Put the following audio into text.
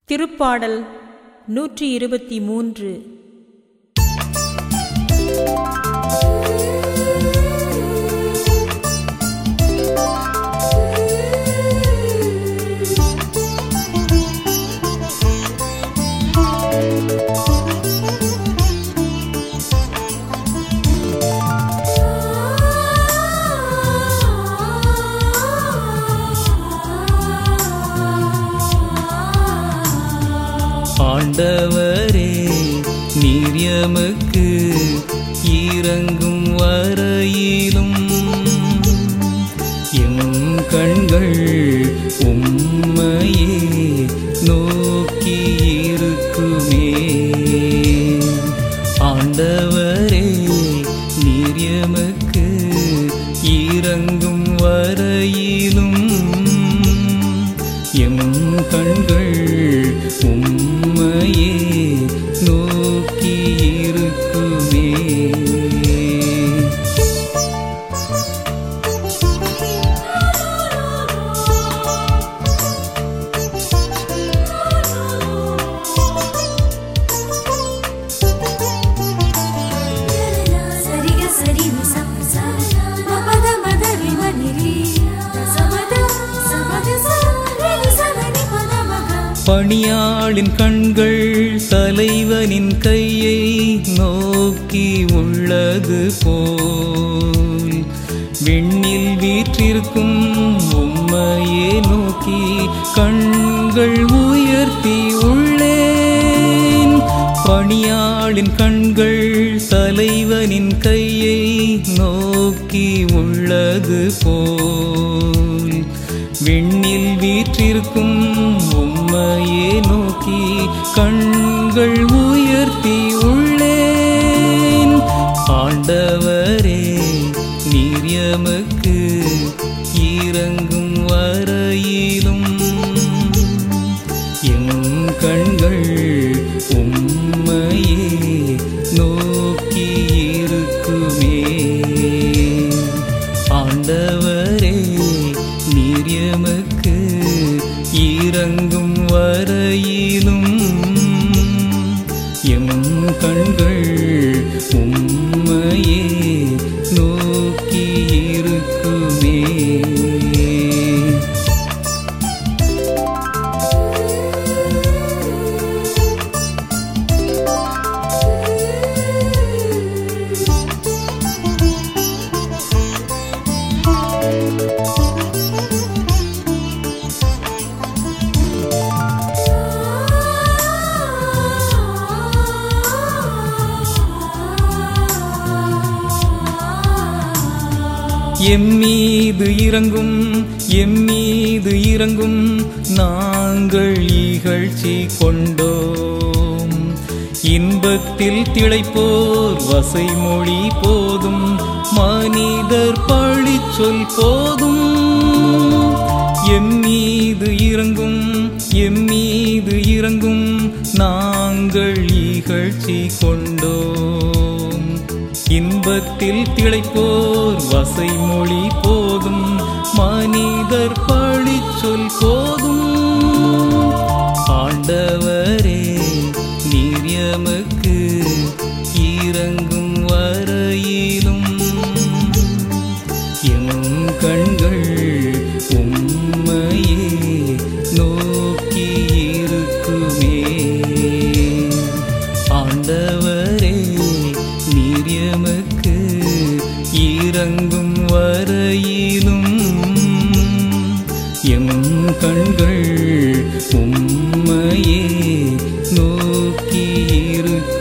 திருப்பாடல் நூற்றி இருபத்தி மூன்று ஆண்டவரே நீர் எமக்கு இறங்கும் வரையிலும் எம் கண்கள் உம்மையே நோக்கி இருக்குமே ஆண்டவரே நீர் எமக்கு இறங்கும் வரையிலும் எம் கண்கள் உம்மையே நோக்கி இருக்குமே சரிக சரி நிச ச மபத மத ரிம நிரி சமத சமத ச ரி ச ரி பத மக பணியாளின் கண்கள் தலைவனின் கையை நோக்கி உள்ளது போல் விண்ணில் வீற்றிருக்கும் உம்மையே நோக்கி கண்கள் உயர்த்தி உள்ளேன் பணியாளின் கண்கள் தலைவனின் கையை நோக்கி உள்ளது போல் விண்ணில் வீற்றிருக்கும் உம்மையே நோக்கி கண்கள் உயர்த்தி உள்ளேன் ஆண்டவரே நீர் எமக்கு இறங்கும் வரையிலும் எம் கண்கள் உம்மையே நோக்கி இருக்குமே ஆண்டவரே நீர் எமக்கு இறங்கும் வரையிலும் எம் கண்கள் உம்மையே நோக்கி இருக்குமே எம்மீது இறங்கும் எம்மீது இறங்கும் நாங்கள் இகழ்ச்சி கொண்டோம் இன்பத்தில் திளைப்போர் வசைமொழி போதும் மனிதர் பழி சொல் போதும் எம்மீது இறங்கும் எம்மீது இறங்கும் நாங்கள் இகழ்ச்சி கொண்டோம் இன்பத்தில் திளைப்போர் வசைமொழி போதும் மனிதர் பழி சொல் போதும் ஆண்டவரே நீர் எமக்கு இறங்கும் வரையிலும் எம் கண்கள் உம்மையே நோக்கி இருக்குமே ஆண்டவரே நீர் எமக்கு இறங்கும் வரையிலும் எம் கண்கள் உம்மையே நோக்கி இருக்கும்